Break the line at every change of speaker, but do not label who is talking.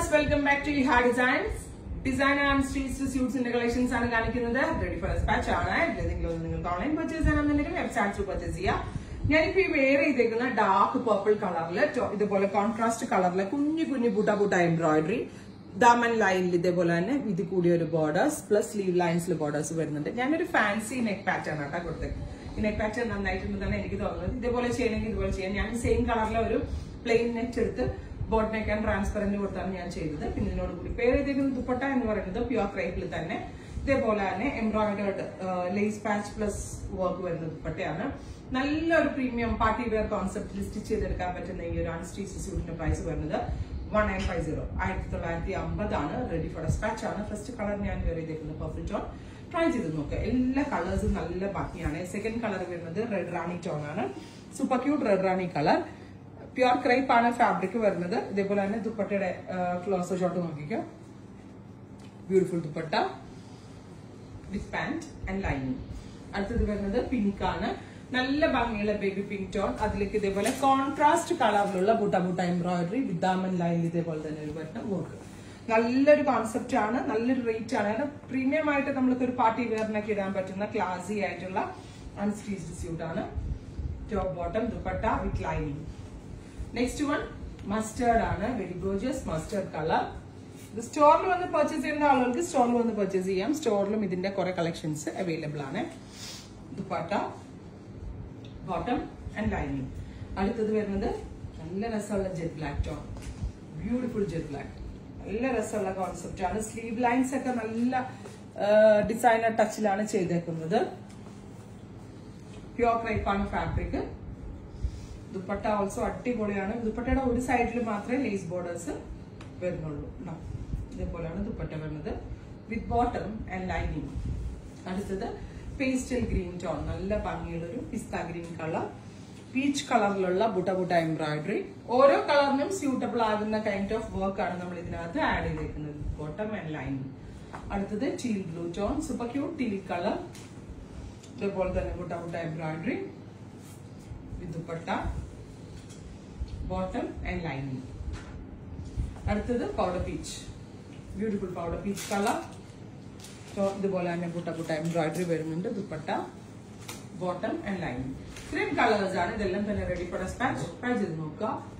Viewers welcome back to ഹാ designs design and streets സ്യൂട്ട്സിന്റെ collections ആണ് കാണിക്കുന്നത് റെഡി ഫോർ സ്പാച്ച് ആണ് ഏതെങ്കിലും ഒന്ന് നിങ്ങൾക്ക് ഓൺലൈൻ പർച്ചേസ് ചെയ്യണമെന്നുണ്ടെങ്കിൽ വെബ്സൈറ്റ് പർച്ചേസ് ചെയ്യാം ഞാനിപ്പോ ഈ വെയർ ചെയ്തേക്കുന്ന ഡാർക്ക് പർപ്പിൾ കളറിൽ ഇതുപോലെ കോൺട്രാസ്റ്റ് കളറിലെ കുഞ്ഞു കുഞ്ഞു ബുട്ട ബുട്ട എംബ്രോയിഡറി ദാമൻ ലൈനിൽ ഇതേപോലെ തന്നെ ഇത് കൂടിയ ഒരു ബോർഡേഴ്സ് പ്ലസ് സ്ലീവ് ലൈൻസിൽ ബോർഡേഴ്സ് വരുന്നുണ്ട് ഞാനൊരു ഫാൻസി നെക്ക് പാറ്റേൺ ആട്ടാ കൊടുത്തത് ഈ നെക്ക് പാറ്റേൺ നന്നായിട്ടുണ്ടെന്നാണ് എനിക്ക് തോന്നുന്നത് ഇതേപോലെ ചെയ്യണമെങ്കിൽ ഇതുപോലെ ചെയ്യാം ഞാൻ സെയിം കളറിലെ ഒരു പ്ലെയിൻ നെറ്റ് എടുത്ത് ബോട്ട് നെക്ക് ആൻഡ് ട്രാൻസ്പെറന്റ് കൊടുത്താണ് ഞാൻ ചെയ്തത് പിന്നെ ഇതിനോട് കൂടി പേര് ചെയ്തേക്കുന്ന ദുപ്പട്ട എന്ന് പറയുന്നത് പ്യുവർ ക്രൈപ്പിൽ തന്നെ ഇതേപോലെ തന്നെ embroidered lace patch plus work വരുന്ന ദുപ്പട്ടയാണ് നല്ലൊരു പ്രീമിയം പാർട്ടി വെയർ കോൺസെപ്റ്റിൽ സ്റ്റിച്ച് ചെയ്തെടുക്കാൻ പറ്റുന്ന ഈ ഒരു അൺസ്റ്റിച്ച് സ്യൂട്ടിന്റെ പ്രൈസ് വരുന്നത് വൺ നയൻ ഫൈവ് സീറോ ആയിരത്തി തൊള്ളായിരത്തി അമ്പതാണ് റെഡി ഫോർ സ്പാച്ച് ആണ് ഫസ്റ്റ് കളർ ഞാൻ വേറെ ചെയ്തേക്കുന്നത് പെർഫിൽ ടോൺ ട്രൈ ചെയ്ത് നോക്കുക എല്ലാ കളേഴ്സും നല്ല ഭംഗിയാണ് സെക്കൻഡ് കളർ വരുന്നത് റെഡ് റാണി ടോൺ ആണ് super cute red rani colour pure crepe ആണ് ഫാബ്രിക് വരുന്നത് ഇതേപോലെ തന്നെ ദുപ്പട്ടയുടെ ക്ലോസ് ഷോട്ട് നോക്കിക്കോ beautiful dupatta with pant and lining അടുത്തത് വരുന്നത് പിങ്ക് ആണ് നല്ല ഭംഗിയുള്ള ബേബി പിങ്ക് ടോൺ അതിലേക്ക് ഇതേപോലെ കോൺട്രാസ്റ്റ് കളറിലുള്ള ബുട്ട ബുട്ട എംബ്രോയിഡറി വിദാമൻ ലൈൻ ഇതേപോലെ തന്നെ ഒരു വരുന്ന വർക്ക് നല്ലൊരു കോൺസെപ്റ്റ് ആണ് നല്ലൊരു റേറ്റ് ആണ് കാരണം പ്രീമിയം ആയിട്ട് നമ്മൾക്ക് ഒരു പാർട്ടി വെയറിനൊക്കെ ഇടാൻ പറ്റുന്ന ക്ലാസി ആയിട്ടുള്ള അൺസ്റ്റിച്ച്ഡ് സ്യൂട്ട് ആണ് top bottom dupatta with lining next one mustard ആണ് വെരി ഗോജിയസ് മസ്റ്റേർഡ് കളർ ഇത് സ്റ്റോറിൽ വന്ന് പർച്ചേസ് ചെയ്യുന്ന ആളുകൾക്ക് സ്റ്റോറിൽ വന്ന് പർച്ചേസ് ചെയ്യാം സ്റ്റോറിലും ഇതിന്റെ കുറെ കളക്ഷൻസ് അവൈലബിൾ ആണ് ദുപ്പട്ട ബോട്ടം ആൻഡ് ലൈനിങ് അടുത്തത് വരുന്നത് നല്ല രസമുള്ള jet black tone beautiful jet black നല്ല രസമുള്ള കോൺസെപ്റ്റ് ആണ് സ്ലീവ് ലൈൻസ് ഒക്കെ നല്ല ഡിസൈനർ ടച്ചിലാണ് ചെയ്തേക്കുന്നത് പ്യോർ ക്രൈപ്പാണ് ഫാബ്രിക് ദുപ്പട്ട ഓൾസോ അടിപൊളിയാണ് ദുപ്പട്ടയുടെ ഒരു സൈഡിൽ മാത്രമേ ലേസ് ബോർഡേഴ്സ് വരുന്നുള്ളൂ ഉണ്ടോ? ഇതേപോലെയാണ് ദുപ്പട്ട വരുന്നത് വിത്ത് ബോട്ടം ആൻഡ് ലൈനിങ് അടുത്തത് പേസ്റ്റൽ ഗ്രീൻ ടോൺ നല്ല ഭംഗിയുള്ള ഒരു പിസ്ത ഗ്രീൻ കളർ പീച്ച് കളറിലുള്ള ബുട്ട ബുട്ട എംബ്രോയിഡറി ഓരോ കളറിനും സ്യൂട്ടബിൾ ആകുന്ന കൈൻഡ് ഓഫ് വർക്ക് ആണ് നമ്മൾ ഇതിനകത്ത് ആഡ് ചെയ്തേക്കുന്നത് ബോട്ടം ആൻഡ് ലൈനിങ് അടുത്തത് teal blue tone super cute teal colour ഇതേപോലെ തന്നെ butta butta embroidery with dupatta bottom and lining അടുത്തത് powder peach beautiful powder peach colour ഇതുപോലെ തന്നെ പുട്ട പുട്ട എംബ്രോയിഡറി വരുന്നുണ്ട് ദുപ്പട്ട ബോട്ടം ആൻഡ് ലൈനിങ് ഇത്രയും കളേഴ്സ് ആണ് ഇതെല്ലാം തന്നെ റെഡി ഫോർ സ്പാച്ച് ട്രൈ ചെയ്ത് നോക്കുക